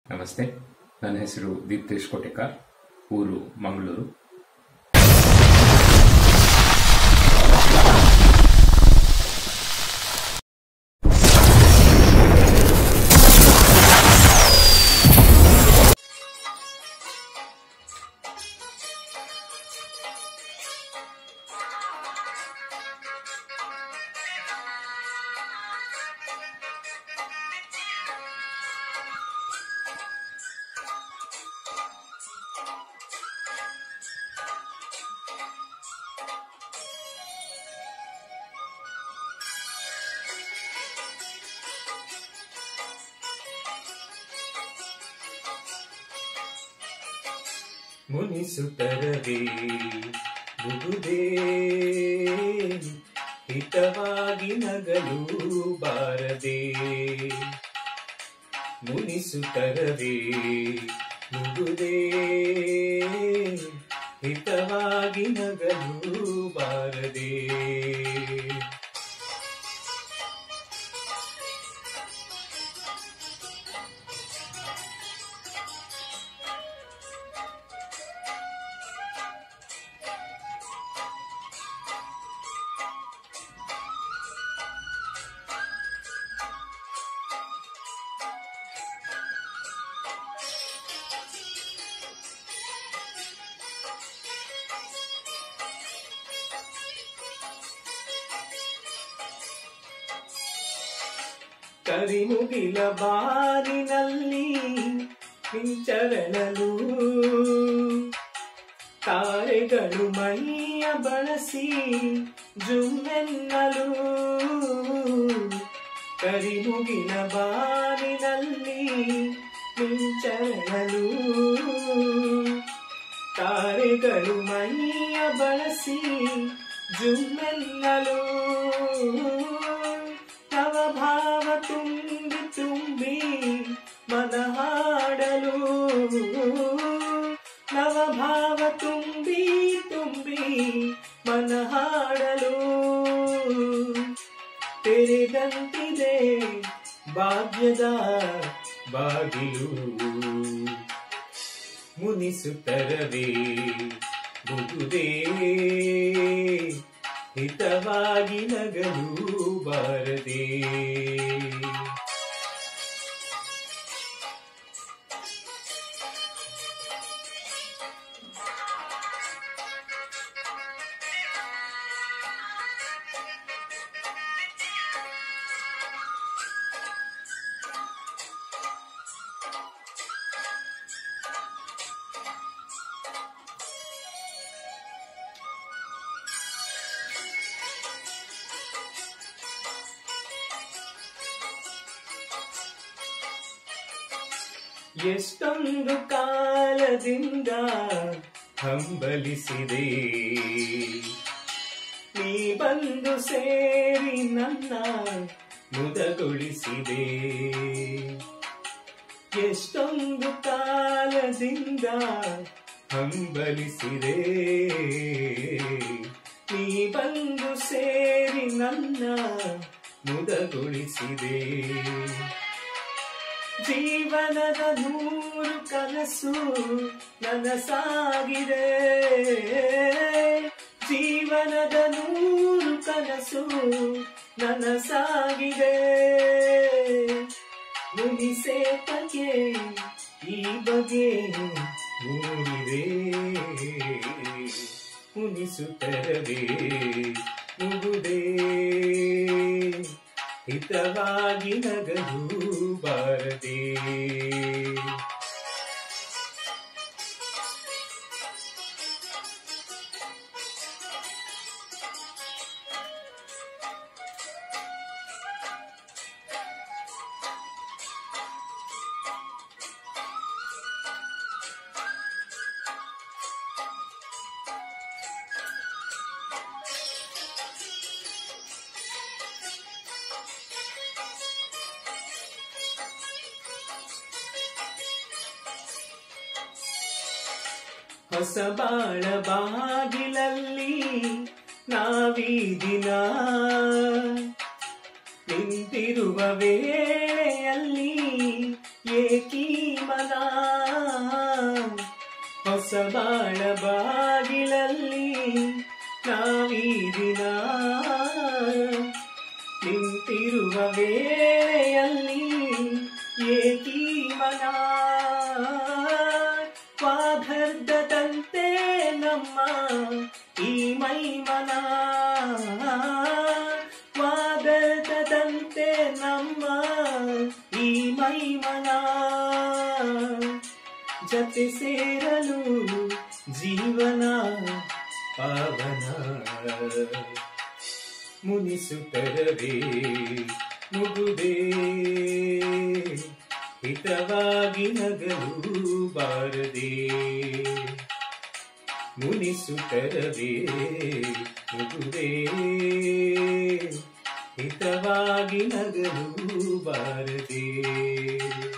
ನಮಸ್ತೆ ನನ್ನ ಹೆಸರು ದೀಪ್ತೇಶ್ ಕೋಟೆಕಾರ್ ಊರು ಮಂಗಳೂರು ಮುನಿಸುತ್ತರವೇ ಮುಗುದೇ ಹಿತವಾಗಿ ನಗಲು ಬಾರದೆ ಮುನಿಸುತ್ತರವೇ ಮುಗುದೇ ಹಿತವಾಗಿ ನಗಲು ಬಾರದೆ ಕರಿಮುಗಿಲ ಬಾರಿನಲ್ಲಿ ಮಿಂಚರಳಲು ತಾರೆಗಳು ಮೈಯ ಬಳಸಿ ಜುಮ್ಮೆನ್ನಲು ಕರಿಮುಗಿಲ ಬಾರಿನಲ್ಲಿ ಮಿಂಚರಳಲು ತಾರೆಗಳು ಮೈಯ ಬಳಸಿ ಜುಮ್ಮೆನ್ನಲು ತವ ಭಾವ ತುಂಬಿ ತುಂಬಿ ಮನ ಹಾಡಲು ನವ ಭಾವ ತುಂಬಿ ತುಂಬಿ ಮನ ಹಾಡಲು ತೆರೆದಂತಿದೆ ಭಾಗ್ಯದ ಬಾಗಿಲು ಮುನಿಸುತ್ತರವೇ ಮುಗುದೇ ಹಿತವಾಗಿ ನಗಲು ಬಾರದೆ ಎಷ್ಟೊಂದು ಕಾಲದಿಂದ ಹಂಬಲಿಸಿದೆ ನೀ ಬಂದು ಸೇರಿ ನನ್ನ ಮುದಗೊಳಿಸಿದೆ ಎಷ್ಟೊಂದು ಕಾಲದಿಂದ ಹಂಬಲಿಸಿದೆ ನೀ ಬಂದು ಸೇರಿ ನನ್ನ ಮುದಗೊಳಿಸಿದೆ ಜೀವನದ ನೂರು ಕನಸು ನನಸಾಗಿದೆ ಜೀವನದ ನೂರು ಕನಸು ನನಸಾಗಿದೆ ಮುನಿಸೇತಕ್ಕೆ ಈ ಬಗೆ ಮೂಡಿದೆ ಮುನಿಸುತ್ತರವೇ ಮುಗುದೇ ಹಿತವಾಗಿ ನಗಲು ಬಾರದೆ ಹೊಸ ಬಾಳ ಬಾಗಿಲಲ್ಲಿ ನಾವೀ ದಿನ ನಿಂತಿರುವ ವೇಳೆಯಲ್ಲಿ ಏಕೀ ಮನ ನಮ್ಮ ಈ ಮೈಮನ ವಾಗತದಂತೆ ನಮ್ಮ ಈ ಮೈಮನ ಜತೆ ಸೇರಲು ಜೀವನ ಪಾವನ ಮುನಿಸುತ್ತರವೇ ಮುಗುದೇ ಹಿತವಾಗಿ ನಗಲು ಬಾರದೆ ಮುನಿಸುತ್ತರವೇ ಮುಗುದೇ ಹಿತವಾಗಿ ನಗಲು ಬಾರದೆ